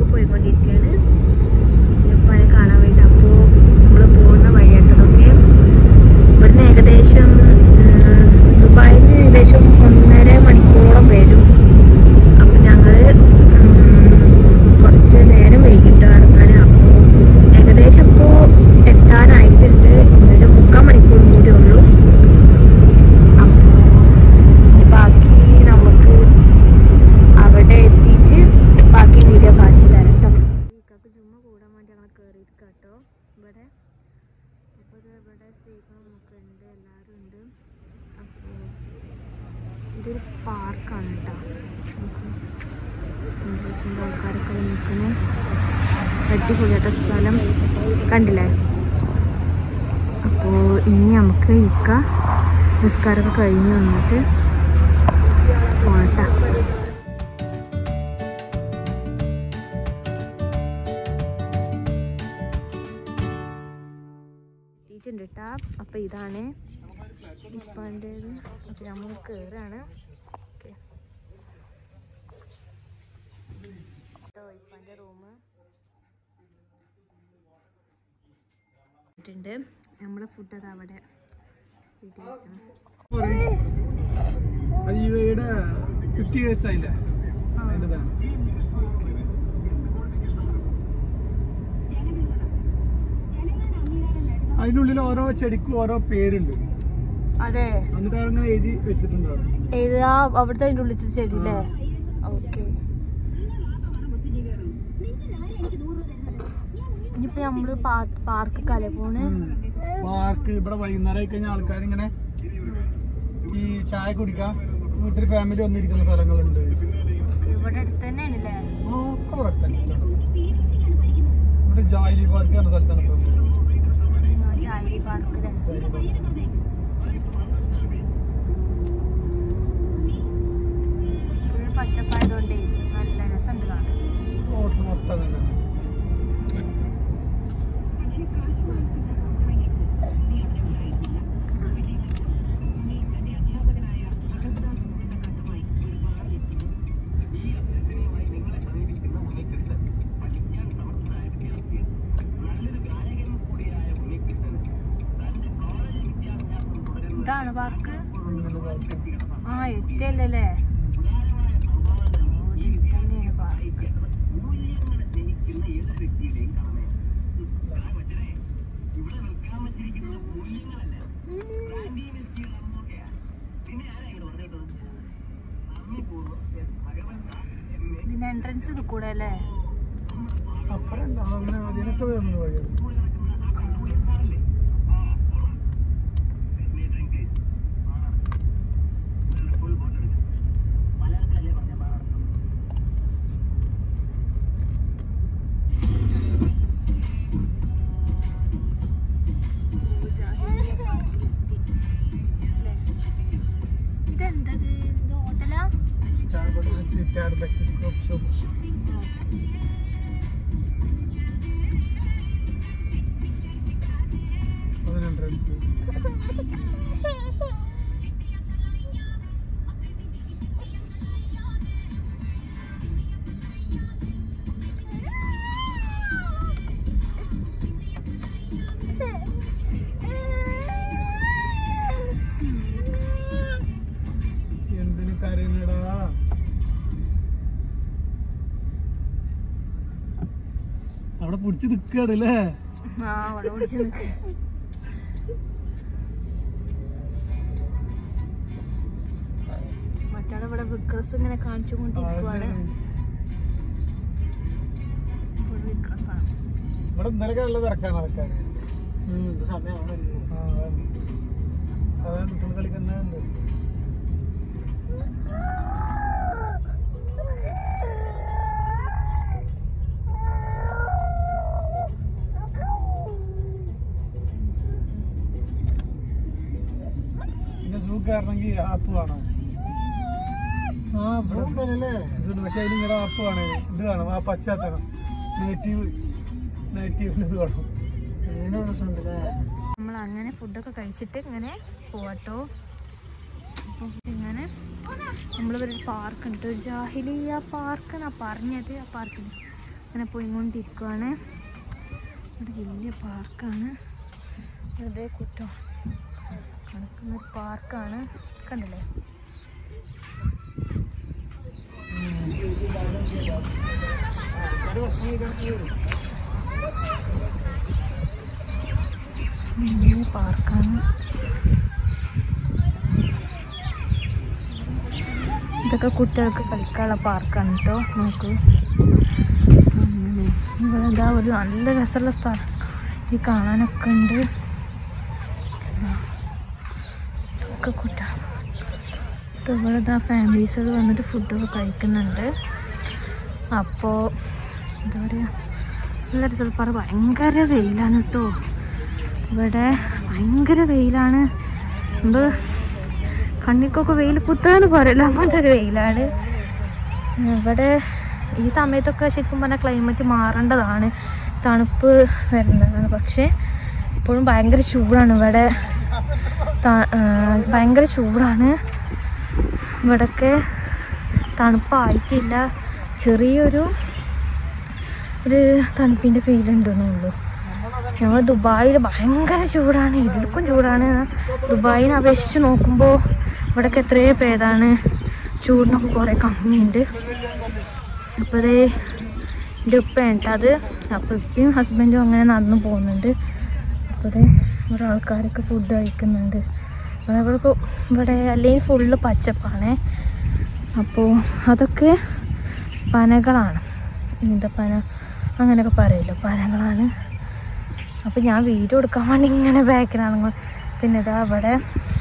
പോയിക്കൊണ്ടിരിക്കുകയാണ് ഉപ്പാനെ കാണാൻ വേണ്ടി അപ്പോൾ നമ്മൾ പോകുന്ന വഴിയാട്ടതൊക്കെ ഇവിടുന്ന് ഏകദേശം ഉം, ദുബായിൽ നിന്ന് ഏകദേശം ഒന്നര മണിക്കൂറോളം വരും അപ്പം ഞങ്ങൾ കുറച്ച് നേരം വൈകിട്ട് ഇറങ്ങാൻ അപ്പോൾ ഏകദേശം ഇപ്പോൾ എത്താനായിട്ടുണ്ട് ഒരു മുക്കാൽ മണിക്കൂർ കൂടി ഉള്ളൂ അപ്പോൾ ഇനി ബാക്കി നമുക്ക് അവിടെ എത്തിച്ച് ബാക്കി വീഡിയോ കാണിച്ചു തരാം കേട്ടോ ഇക്കാക്ക് ചുമ്മാ കൂടാൻ വേണ്ടി ഞങ്ങൾ കയറിയിരിക്കുക കേട്ടോ ഇവിടെ അപ്പോൾ ഇത് ഇവിടെ സ്ത്രീകളും ഒക്കെ ഉണ്ട് എല്ലാവരും ഉണ്ട് അപ്പോൾ ഇതൊരു പാർക്കാണ് കേട്ടോ ടൂറിസ്റ്റിൻ്റെ ആൾക്കാരൊക്കെ നിൽക്കുന്നു അടിപൊളിയായിട്ട് സ്ഥലം കണ്ടില്ലേ അപ്പോൾ ഇനി നമുക്ക് ഇക്ക നിസ്കാരമൊക്കെ കഴിഞ്ഞ് വന്നിട്ട് പോകട്ടെ എത്തിയിട്ടുണ്ട് കേട്ടാ അപ്പം ഇതാണ് ഇപ്പാൻ്റേത് അപ്പം നമ്മൾ കയറാണ് ഓക്കെ ഇപ്പാൻ്റെ റൂം ണ്ട് നമ്മളെ ഫുഡ് അത് അവിടെ വീട്ടിൽ അയ്യയുടെ ഫിഫ്റ്റി ഇയേഴ്സ് ആയില്ലേ അതിൻ്റെതാണ് അതിൻ്റെ ഉള്ളിൽ ഓരോ ചെടിക്കും ഓരോ പേരുണ്ട് അതെ എന്നിട്ട് അവിടെ ഇങ്ങനെ എഴുതി വെച്ചിട്ടുണ്ട് അവിടെ ഏത് ആ അവിടുത്തെ അതിൻ്റെ ഉള്ളിൽ ചെടി അല്ലേ ഓക്കെ ഇനിയിപ്പോ നമ്മള് പാർക്ക് കല പോണ് പാർക്ക് ഇവിടെ വൈകുന്നേരം ആയി കഴിഞ്ഞാൽ ആൾക്കാർ ഇങ്ങനെ ഈ ചായ കുടിക്കാൻ വീട്ടിൽ ഫാമിലി വന്നിരിക്കുന്ന സ്ഥലങ്ങളുണ്ട് ഇവിടെ അടുത്ത് തന്നെയാണല്ലേ ഒക്കെ ഇവിടെ അടുത്തന്നെ, തൊട്ടടുത്ത്. ഇവിടെ ജാലി പാർക്ക് എന്ന സ്ഥലത്താണ് ഇപ്പൊ ചായരി പാർക്കിലെ ജാലി പാർക്ക് ഫുൾ പച്ചപ്പായതുകൊണ്ടേ നല്ല രസമുണ്ട് കാണാൻ റോഡ് മൊത്തം അങ്ങനെ തന്നെ. ഇതാണ് പാർക്ക് അങ്ങനെ പാർക്ക് ആ എത്തിയല്ലേ തന്നെയാണ് പാർക്ക് ഇതിന്റെ എൻട്രൻസ് ഇത് കൂടെ അല്ലേ അപ്പുറം ഉണ്ട്. അങ്ങനെ അതിനൊക്കെ വരുന്ന വഴിയാണ് ഇതെന്തത് ഇത് ഹോട്ടലാ സ്റ്റാർബക്സ് സ്റ്റാർബക്സ് കോഫി ഷോപ്പ് അതിന് എൻട്രൻസ് എന്തിന് കരയുന്നടാ അവിടെ പിടിച്ച് നിക്കാടല്ലേ ആ അവിടെ പിടിച്ച് നിൽക്ക് മറ്റാളെ ഇവിടെ വിക്രസ് ഇങ്ങനെ കാണിച്ചുകൊണ്ടിരിക്കുവാണ് ഇവിടെ വിക്രസാണ് ഇവിടെ ഇന്നലെ നല്ല തിരക്കാണ് ആൾക്കാർ ആ, അതാണ്. അതാണ് കുട്ടികൾ കളിക്കുന്നുണ്ട് പിന്നെ സൂ കയറണമെങ്കിൽ ആപ്പ് വേണം ആ ഇവിടെ ഇതുണ്ട്. പക്ഷെ അതിന് ഇങ്ങനെ ആപ്പ് വേണം ഇത് വേണം ആ പശ്ചാത്തലം നേറ്റീവ് നേറ്റീവിന് ഇത് വേണം നമ്മൾ അങ്ങനെ ഫുഡൊക്കെ കഴിച്ചിട്ട് ഇങ്ങനെ പോവാട്ടോ അപ്പോൾ ഇങ്ങനെ നമ്മളിവിടെ ഒരു പാർക്ക് ഉണ്ട് ഒരു ജാഹിലിയ പാർക്ക് എന്നാ പറഞ്ഞത് ആ പാർക്കിൽ അങ്ങനെ പോയിക്കൊണ്ടിരിക്കുവാണ് ഒരു വലിയ പാർക്കാണ് വെറുതെ കുറ്റം കിടക്കുന്ന ഒരു പാർക്കാണ് കണ്ടില്ലേ വലിയ പാർക്കാണ് ഇതൊക്കെ കുട്ടികൾക്ക് കളിക്കാനുള്ള പാർക്കാണ് കേട്ടോ നോക്കൂ അങ്ങനെ ഇവിടെ ഇതാ ഒരു നല്ല രസമുള്ള സ്ഥലം ഈ കാണാനൊക്കെ ഉണ്ട് ഒക്കെ കുട്ട ഇവിടെ ഇതാ ഫാമിലീസ് വന്നിട്ട് ഫുഡൊക്കെ കഴിക്കുന്നുണ്ട് അപ്പോൾ എന്താ പറയുക നല്ല രസപ്പാറ ഭയങ്കര വെയിലാണ് കേട്ടോ ഇവിടെ ഭയങ്കര വെയിലാണ് നമ്മൾ കണ്ണിക്കൊക്കെ വെയിൽ കുത്താന്ന് പറയല്ലോ അങ്ങനത്തെ ഒരു വെയിലാണ് ഇവിടെ ഈ സമയത്തൊക്കെ ശരിക്കും പറഞ്ഞാൽ ക്ലൈമറ്റ് മാറേണ്ടതാണ് തണുപ്പ് വരേണ്ടതാണ് പക്ഷേ ഇപ്പോഴും ഭയങ്കര ചൂടാണ് ഇവിടെ ത- ആ, ഭയങ്കര ചൂടാണ് ഇവിടൊക്കെ തണുപ്പായിട്ടില്ല ചെറിയൊരു ഒരു തണുപ്പിൻ്റെ ഫീൽ ഉണ്ടെന്നുള്ളൂ ഞങ്ങൾ ദുബായിൽ ഭയങ്കര ചൂടാണ് ഇതിൽക്കും ചൂടാണ് ദുബായിനെ അപേക്ഷിച്ച് നോക്കുമ്പോൾ ഇവിടെയൊക്കെ എത്രയോ ഭേദമാണ് ചൂടിനൊക്കെ കുറേ കമ്മിയുണ്ട് അപ്പോൾ ഇതേ എൻ്റെ ഉപ്പ അത് അപ്പോൾ ഇപ്പയും ഹസ്ബൻഡും അങ്ങനെ നടന്നു പോകുന്നുണ്ട് അപ്പോൾ ഇതേ ഇവിടെ ആൾക്കാരൊക്കെ ഫുഡ് കഴിക്കുന്നുണ്ട് ഇവിടെ ഇവിടെ ഇവിടെ അല്ലെങ്കിൽ ഫുള്ള് പച്ചപ്പാണേ അപ്പോൾ അതൊക്കെ പനകളാണ് ഈന്തപ്പന അങ്ങനെയൊക്കെ പറയുമല്ലോ പനകളാണ് അപ്പോൾ ഞാൻ വീഡിയോ എടുക്കാൻ വേണ്ടി ഇങ്ങനെ ബാക്കിലാണ് പിന്നെ ഇതാ അവിടെ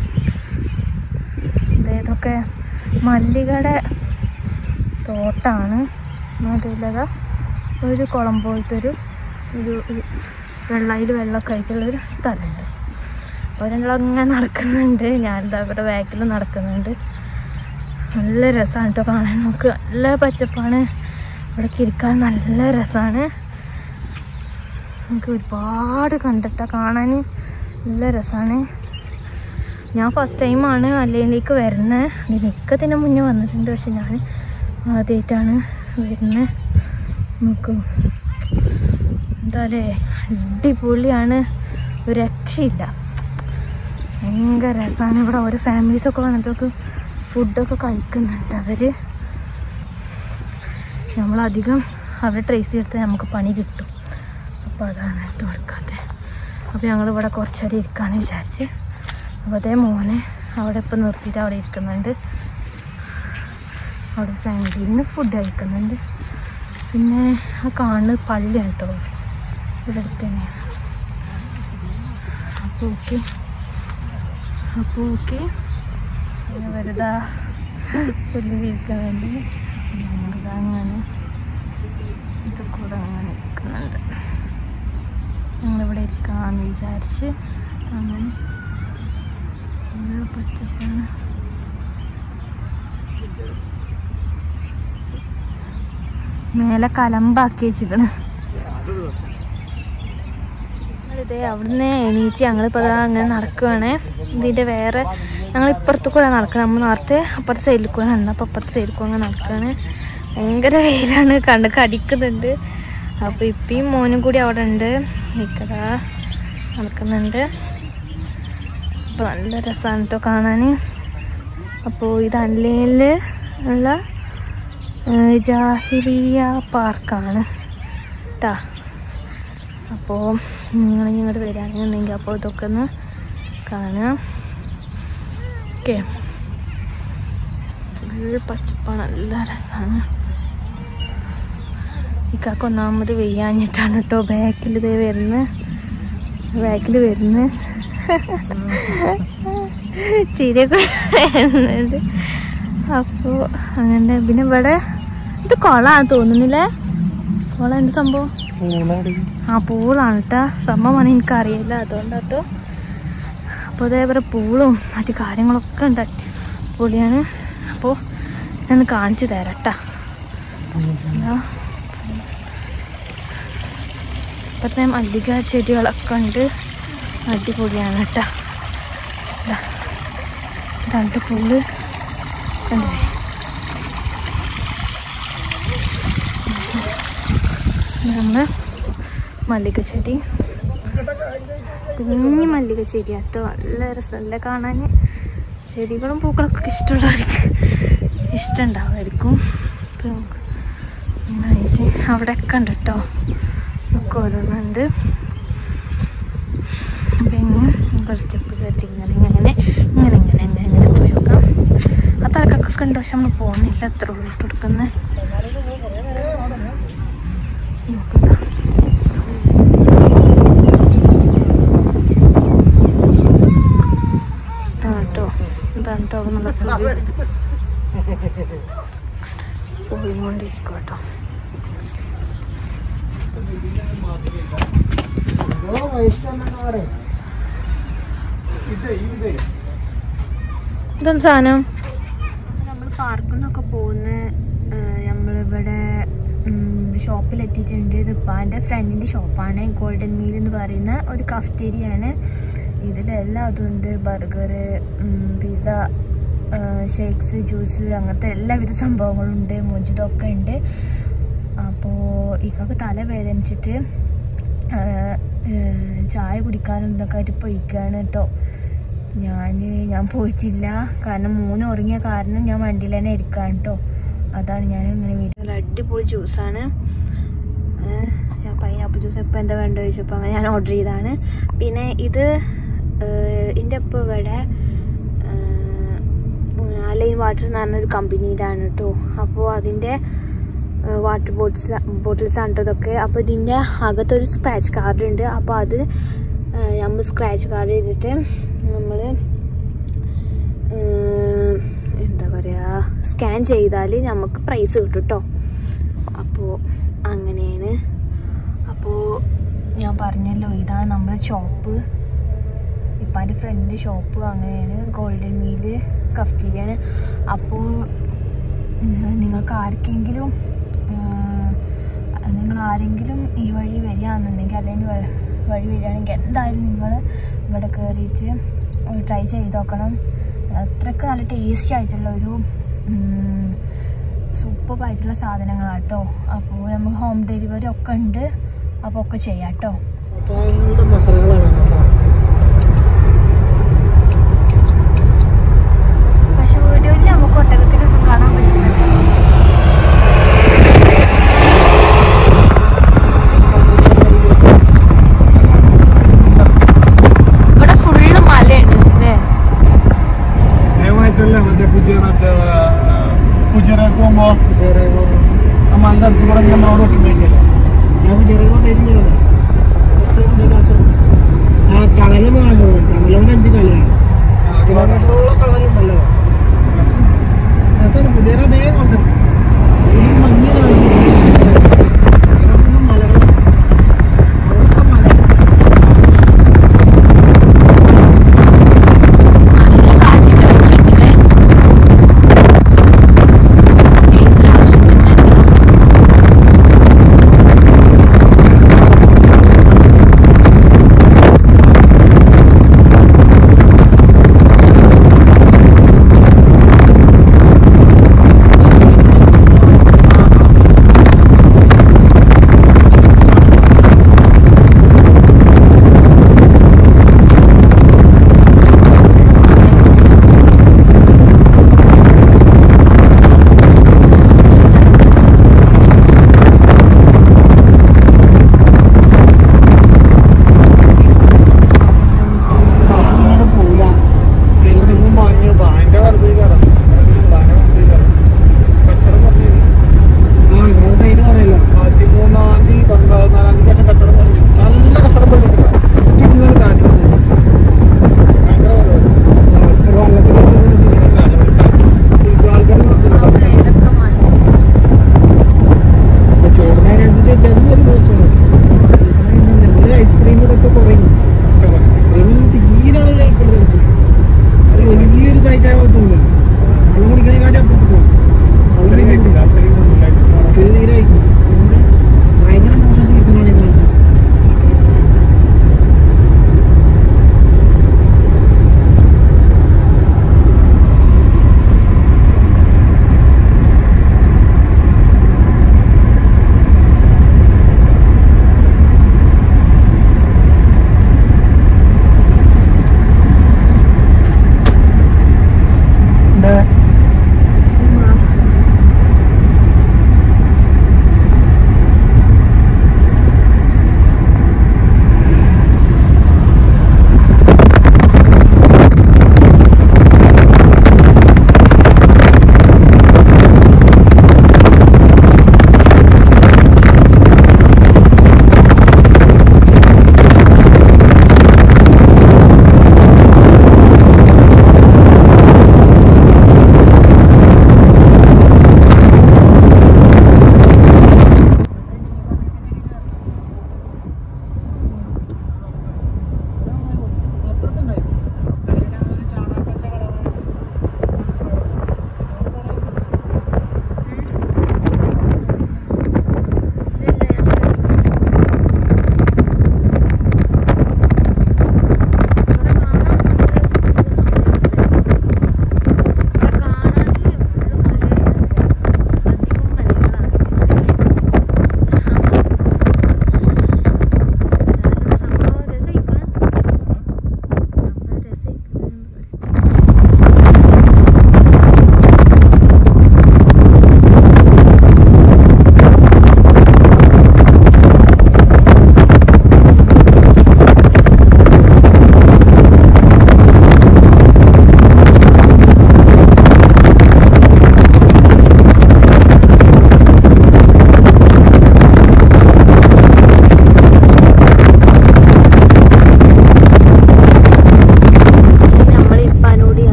ഇത് ഇതൊക്കെ മല്ലികയുടെ തോട്ടാണ് അതിലതാ ഒരു കുളം പോലത്തെ ഒരു ഒരു ഒരു വെള്ളയിൽ വെള്ളമൊക്കെ അയച്ചുള്ളൊരു സ്ഥലമുണ്ട് അപ്പോൾ ഞങ്ങളങ്ങനെ നടക്കുന്നുണ്ട് ഞാനിതാ ഇവിടെ ബാക്കിൽ നടക്കുന്നുണ്ട് നല്ല രസമാണ് കേട്ടോ കാണാൻ നമുക്ക് നല്ല പച്ചപ്പാണ് ഇവിടേക്ക് ഇരിക്കാൻ നല്ല രസമാണ് നമുക്ക് ഒരുപാട് കണ്ടിട്ടാ കാണാൻ നല്ല രസമാണ് ഞാൻ ഫസ്റ്റ് ടൈമാണ് അല്ലയിലേക്ക് വരുന്നത് എനിക്കതിന് മുന്നേ വന്നിട്ടുണ്ട് പക്ഷെ ഞാൻ ആദ്യമായിട്ടാണ് വരുന്നത് നോക്കൂ എന്താല്ലേ അടിപൊളിയാണ് ഒരു രക്ഷയില്ല ഭയങ്കര രസമാണ് ഇവിടെ ഓരോ ഫാമിലീസൊക്കെ വന്നിട്ടൊക്കെ ഫുഡൊക്കെ കഴിക്കുന്നുണ്ട് അവർ നമ്മളധികം അവരെ ട്രേസ് ചെയ്തിട്ട് നമുക്ക് പണി കിട്ടും അപ്പോൾ അതാണ് ഇട്ട് കൊടുക്കാത്തത് അപ്പോൾ ഞങ്ങളിവിടെ കുറച്ചേരം ഇരിക്കാമെന്ന് വിചാരിച്ച് അപ്പോൾ അതേ മോനെ അവിടെ ഇപ്പം നിർത്തിയിട്ട് അവിടെ ഇരിക്കുന്നുണ്ട് അവിടെ ഫാമിലിയിൽ നിന്ന് ഫുഡ് കഴിക്കുന്നുണ്ട് പിന്നെ ആ കാണുന്നത് പള്ളിയാണ് കേട്ടോ ഇവിടെ അടുത്ത് തന്നെയാണ് അപ്പോൾ ഓക്കെ അപ്പോൾ ഓക്കെ പിന്നെ വെറുതെ പുല്ലിരിക്കുന്നുണ്ട് ഞങ്ങളിത് അങ്ങനെ ഇത് കൂടെ അങ്ങനെ ഇരിക്കുന്നുണ്ട് ഞങ്ങളിവിടെ ഇരിക്കാമെന്ന് വിചാരിച്ച് അങ്ങനെ ഫുള്ള് പച്ചപ്പാണ് മേലെ കലമ്പാക്കി വെച്ചിക്കണ് ഇതേ അവിടുന്ന് എണീച്ച് ഞങ്ങളിപ്പോൾ അതാ അങ്ങനെ നടക്കുവാണേ ഇതിൻ്റെ വേറെ ഞങ്ങൾ ഇപ്പുറത്ത് കൂടെ നടക്കണം നമ്മൾ നേരത്തെ അപ്പുറത്തെ സൈഡിൽ കൂടെ നടന്നപ്പോൾ അപ്പുറത്തെ സൈഡിൽ കൂടെ അങ്ങനെ നടക്കുകയാണ് ഭയങ്കര വെയിലാണ് കണ്ണ് കടിക്കുന്നുണ്ട് അപ്പോൾ ഇപ്പിയും മോനും കൂടി അവിടെ ഉണ്ട് ഇക്കതാ നടക്കുന്നുണ്ട് അപ്പോൾ നല്ല രസമാണ് കേട്ടോ കാണാൻ അപ്പോൾ ഇത് അല്ലയിൽ ഉള്ള ഏഹ്, ജാഹിലിയ പാർക്കാണ് കേട്ടാ അപ്പോൾ നിങ്ങൾ ഇങ്ങോട്ട് വരാനുണ്ടെങ്കിൽ അപ്പോൾ ഇതൊക്കെ ഒന്ന് കാണാം ഓക്കെ ഫുൾ പച്ചപ്പാണ് നല്ല രസമാണ് ഇക്കാക്ക് ഒന്നാമത് വെയ്യാഞ്ഞിട്ടാണ് കേട്ടോ ബാക്കിൽ ഇതേ വരുന്നത് ബാക്കിൽ വരുന്നത് ചിരിയൊക്കെ വരുന്നുണ്ട് അപ്പോൾ അങ്ങനെ പിന്നെ ഇവിടെ ഇത് കുളമാണ് തോന്നുന്നില്ലേ കുളം എന്ത് സംഭവം ആ പൂളാണ് കേട്ടോ സംഭവമാണ് എനിക്കറിയില്ല അതുകൊണ്ടാട്ടോ അപ്പോൾ അതേപോലെ പൂളും മറ്റു കാര്യങ്ങളൊക്കെ ഉണ്ട് പൊളിയാണ് അപ്പോൾ ഞാൻ കാണിച്ചു തരാം കേട്ടോ ഇപ്പോഴത്തെ മല്ലിക ചെടികളൊക്കെ ഉണ്ട് അടിപൊളിയാണ് കേട്ടോ ഇതാ, രണ്ട് പൂള് കണ്ടില്ലേ നമ്മൾ മല്ലിക ചെടി കുഞ്ഞു മല്ലിക ചെടി കേട്ടോ നല്ല രസമല്ല കാണാൻ ചെടികളും പൂക്കളൊക്കെ ഇഷ്ടമുള്ളവർക്ക് ഇഷ്ടമുണ്ടാവുമായിരിക്കും ഇപ്പം നമുക്ക് നന്നായിട്ട് അവിടെയൊക്കെ ഉണ്ട് കേട്ടോ ഒക്കെ ഓരോന്നുണ്ട് അപ്പം ഇങ്ങനെ കുറച്ച് സ്റ്റെപ്പ് കയറ്റി ഇങ്ങനെ ഇങ്ങനെ ഇങ്ങനെ ഇങ്ങനെ ഇങ്ങനെ ഇങ്ങനെ പോയി നോക്കാം ആ തലക്കൊക്കെ ഉണ്ട് പക്ഷെ നമ്മൾ പോകുന്നില്ല എത്ര ഉള്ളിട്ട് കൊടുക്കുന്നത് നോക്കണ്ട ഇതാണ് കേട്ടോ ഇതാണ് കേട്ടോ അവിടെ നടക്കുന്നത് പോയിക്കൊണ്ടിരിക്കും കേട്ടോ ഇതെന്ത് സാധനം നമ്മൾ പാർക്കിൽ നിന്നൊക്കെ പോകുന്ന നമ്മളിവിടെ ഷോപ്പിൽ എത്തിയിട്ടുണ്ട് ഇത് ഇപ്പാൻ്റെ ഫ്രണ്ടിൻ്റെ ഷോപ്പാണ് ഗോൾഡൻ മീൽ എന്ന് പറയുന്ന ഒരു കഫ്റ്റേരിയാണ് ഇതിലെല്ലാം അതുണ്ട് ബർഗർ പിസ്സ ഷേക്സ് ജ്യൂസ് അങ്ങനത്തെ എല്ലാവിധ സംഭവങ്ങളും ഉണ്ട് മൊജിതൊക്കെ ഉണ്ട് അപ്പോൾ ഇക്കൊക്കെ തല വേദനിച്ചിട്ട് ആ, ഏഹ്, ചായ കുടിക്കാനും ഇതൊക്കെ ആയിട്ട് പോയിക്കാണ് കേട്ടോ ഞാൻ ഞാൻ പോയിട്ടില്ല കാരണം മൂന്ന് ഉറങ്ങിയ കാരണം ഞാൻ വണ്ടിയിൽ തന്നെ ഇരിക്കാൻ കേട്ടോ അതാണ് ഞാൻ ഇങ്ങനെ വീട്ടിൽ അടിപൊളി ജ്യൂസാണ് ഞാൻ പൈനാപ്പിൾ ജ്യൂസ് എപ്പോൾ എന്താ വേണ്ടത് ചോദിച്ചപ്പോൾ അങ്ങനെ ഞാൻ ഓർഡർ ചെയ്തതാണ് പിന്നെ ഇത് എൻ്റെ ഇപ്പോൾ ഇവിടെ അലൈൻ വാട്ടർ എന്ന് പറഞ്ഞൊരു കമ്പനിയിലാണ് കേട്ടോ അപ്പോൾ അതിൻ്റെ വാട്ടർ ബോട്ടിൽസ് ബോട്ടിൽസ് ആണ് ട്ടോ ഇതൊക്കെ അപ്പോൾ ഇതിൻ്റെ അകത്തൊരു സ്ക്രാച്ച് കാർഡ് ഉണ്ട് അപ്പോൾ അത് നമ്മൾ സ്ക്രാച്ച് കാർഡ് ചെയ്തിട്ട് നമ്മൾ എന്താ പറയുക സ്കാൻ ചെയ്താൽ നമുക്ക് പ്രൈസ് കിട്ടും കേട്ടോ അപ്പോൾ അങ്ങനെയാണ് അപ്പോൾ ഞാൻ പറഞ്ഞല്ലോ ഇതാണ് നമ്മുടെ ഷോപ്പ് ഇപ്പം എൻ്റെ ഫ്രണ്ട് ഷോപ്പ് അങ്ങനെയാണ് ഗോൾഡൻ മീല് കഫ്റ്റീരിയാണ് അപ്പോൾ നിങ്ങൾക്ക് ആർക്കെങ്കിലും നിങ്ങൾ ആരെങ്കിലും ഈ വഴി വരികയാണെന്നുണ്ടെങ്കിൽ അല്ലെങ്കിൽ വ- വഴി വരികയാണെങ്കിൽ എന്തായാലും നിങ്ങൾ ഇവിടെ കയറിയിട്ട് ട്രൈ ചെയ്ത് നോക്കണം അത്രയ്ക്ക് നല്ല ടേസ്റ്റി ആയിട്ടുള്ള ഒരു സൂപ്പർ ആയിട്ടുള്ള സാധനങ്ങളാണ് കേട്ടോ അപ്പോൾ നമുക്ക് ഹോം ഡെലിവറി ഒക്കെ ഉണ്ട് അപ്പോൾ ഒക്കെ ചെയ്യാം കേട്ടോ മസാലകളാണ് പക്ഷെ വീഡിയോയിൽ നമുക്ക് ഒട്ടകത്തിലൊന്നും കാണാൻ പറ്റുന്നുണ്ട് ഇവിടെ ഫുള്ള് മലയുണ്ട് അല്ലേ ദയവായിട്ടല്ല മറ്റേ കുജറ കുജറക്ക് പോകുമ്പോ ആ മല അടുത്ത് കൂടെ ഞാൻ റോഡ് ഒട്ടിക്കുന്നേക്കല്ലേ ആ കളല് കാണുമോ കളലോട് അഞ്ച് കളിയാണ് കിലോമീറ്ററോളം കളലുണ്ടല്ലോ രസമാണ് കുതിര അതേപോലെ തന്നെ ഈ മഞ്ഞ് കാണുന്നു മലകളാണ് ഒക്കെ മല നല്ല കാറ്റിന്റെ വെച്ചിട്ടില്ലേ ഡീസൽ ആവശ്യത്തിന്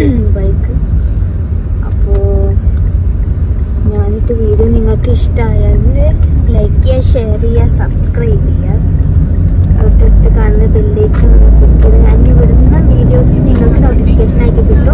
ബൈക്ക് അപ്പോൾ ഞാനിട്ട് വീഡിയോ നിങ്ങൾക്ക് ഇഷ്ടമായാൽ ലൈക്ക് ചെയ്യുക ഷെയർ ചെയ്യുക സബ്സ്ക്രൈബ് ചെയ്യുക തൊട്ടടുത്ത് കാണുന്ന ബില്ലേക്ക് ഞാൻ ഇവിടുന്ന് വീഡിയോസ് നിങ്ങൾക്ക് നോട്ടിഫിക്കേഷൻ ആയിട്ട് കിട്ടും